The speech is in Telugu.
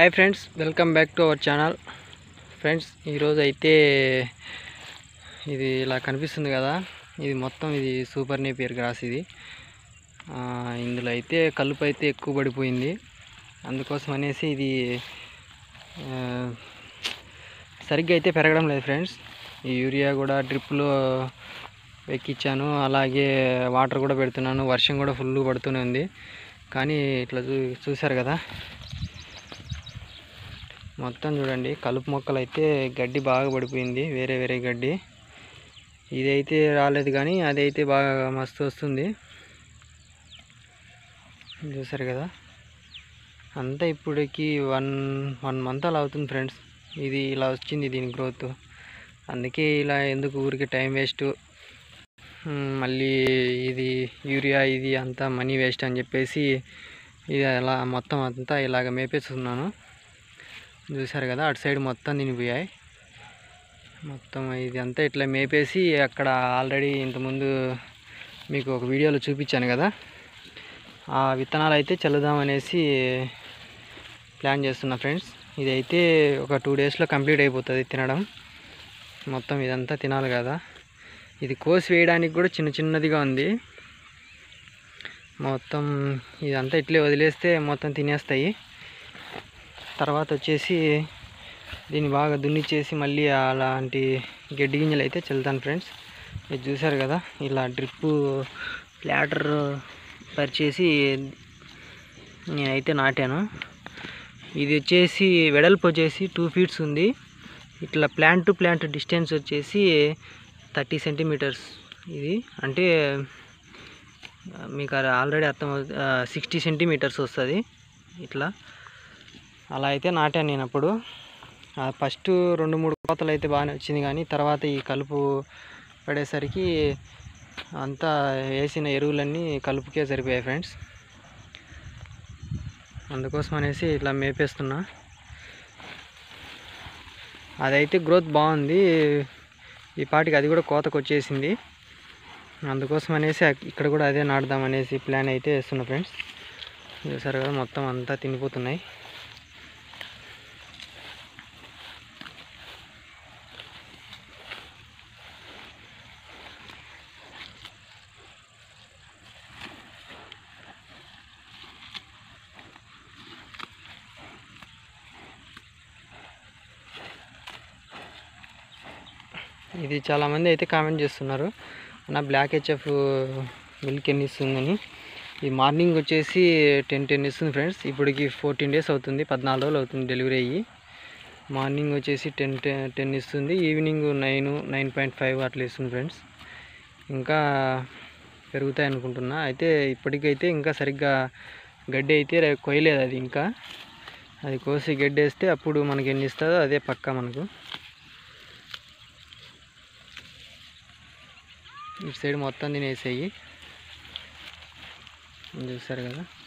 hi friends welcome back to our channel friends ఈరోజు అయితే ఇది ఇలా కనిపిస్తుంది కదా ఇది మొత్తం ఇది సూపర్ నేపియర్ గ్రాస్ ఇది ఆ, ఇందులో అయితే కలుపు అయితే ఎక్కువ పడిపోయింది అందుకోసం అనేసి ఇది ఆ, సరిగ్గా అయితే పెరగడం లేదు ఫ్రెండ్స్ ఈ యూరియా కూడా డ్రిప్లో ఎక్కించాను అలాగే వాటర్ కూడా పెడుతున్నాను వర్షం కూడా ఫుల్ పడుతూనే ఉంది కానీ ఇట్లా చూ చూశారు కదా మొత్తం చూడండి కలుపు మొక్కలు అయితే గడ్డి బాగా పడిపోయింది వేరే వేరే గడ్డి ఇదైతే రాలేదు కానీ అదైతే బాగా మస్తు వస్తుంది చూసారు కదా అంతా ఇప్పటికి వన్ వన్ మంత్ అలా అవుతుంది ఫ్రెండ్స్ ఇది ఇలా వచ్చింది దీని గ్రోత్ అందుకే ఇలా ఎందుకు ఊరికి టైం వేస్ట్ మళ్ళీ ఇది యూరియా ఇది అంతా మనీ వేస్ట్ అని చెప్పేసి ఇది అలా మొత్తం అంతా ఇలాగ మేపేస్తున్నాను చూసారు కదా అటు సైడ్ మొత్తం తినిపోయాయి మొత్తం ఇది అంతా ఇట్లా మేపేసి అక్కడ ఆల్రెడీ ఇంతకుముందు మీకు ఒక వీడియోలో చూపించాను కదా ఆ విత్తనాలు అయితే చల్లుదామనేసి ప్లాన్ చేస్తున్నా ఫ్రెండ్స్ ఇదైతే ఒక టూ డేస్లో కంప్లీట్ అయిపోతుంది తినడం మొత్తం ఇదంతా తినాలి కదా ఇది కోసి వేయడానికి కూడా చిన్న చిన్నదిగా ఉంది మొత్తం ఇదంతా ఇట్లే వదిలేస్తే మొత్తం తినేస్తాయి తర్వాత వచ్చేసి దీన్ని బాగా దున్నిచ్చేసి మళ్ళీ అలాంటి గడ్డి గింజలు అయితే చల్లుతాను ఫ్రెండ్స్ ఇది చూసారు కదా ఇలా డ్రిప్పు ప్లాటర్ పరిచేసి నేనైతే నాటాను ఇది వచ్చేసి వెడల్పు వచ్చేసి టూ ఫీట్స్ ఉంది ఇట్లా ప్లాంట్ టు ప్లాంట్ డిస్టెన్స్ వచ్చేసి థర్టీ సెంటీమీటర్స్ ఇది అంటే ఆ, మీకు ఆల్రెడీ అర్థం సిక్స్టీ సెంటీమీటర్స్ వస్తుంది ఇట్లా అలా అయితే నాటాను నేను అప్పుడు ఫస్ట్ రెండు మూడు కోతలు అయితే బాగానే వచ్చింది కానీ తర్వాత ఈ కలుపు పడేసరికి అంతా వేసిన ఎరువులన్నీ కలుపుకే సరిపోయాయి ఫ్రెండ్స్ అందుకోసం అనేసి ఇట్లా మేపేస్తున్నా అదైతే గ్రోత్ బాగుంది ఈ పాటికి అది కూడా కోతకు వచ్చేసింది అందుకోసం అనేసి అక్- ఇక్కడ కూడా అదే నాటుదాం అనేసి ప్లాన్ అయితే వేస్తున్నా ఫ్రెండ్స్ చూసారు కదా మొత్తం అంతా తినిపోతున్నాయి ఇది చాలామంది అయితే కామెంట్ చేస్తున్నారు నా బ్లాక్ హెచ్ఎఫ్ మిల్క్ ఎన్ని ఇస్తుందని ఈ మార్నింగ్ వచ్చేసి టెన్ టెన్ ఇస్తుంది ఫ్రెండ్స్ ఇప్పటికి ఫోర్టీన్ డేస్ అవుతుంది పద్నాలుగు రోజులు అవుతుంది డెలివరీ అయ్యి మార్నింగ్ వచ్చేసి టెన్ టెన్ ఇస్తుంది evening nine nine point five అట్లా ఇస్తుంది ఫ్రెండ్స్ ఇంకా పెరుగుతాయి అనుకుంటున్నా అయితే ఇప్పటికైతే ఇంకా సరిగ్గా గడ్డి అయితే రే- కొయ్యలేదు అది ఇంకా అది కోసి గడ్డి వేస్తే అప్పుడు మనకి ఎన్ని ఇస్తుందో అదే పక్కా మనకు ఇటు సైడ్ మొత్తం తినేసాయి చూస్తారు కదా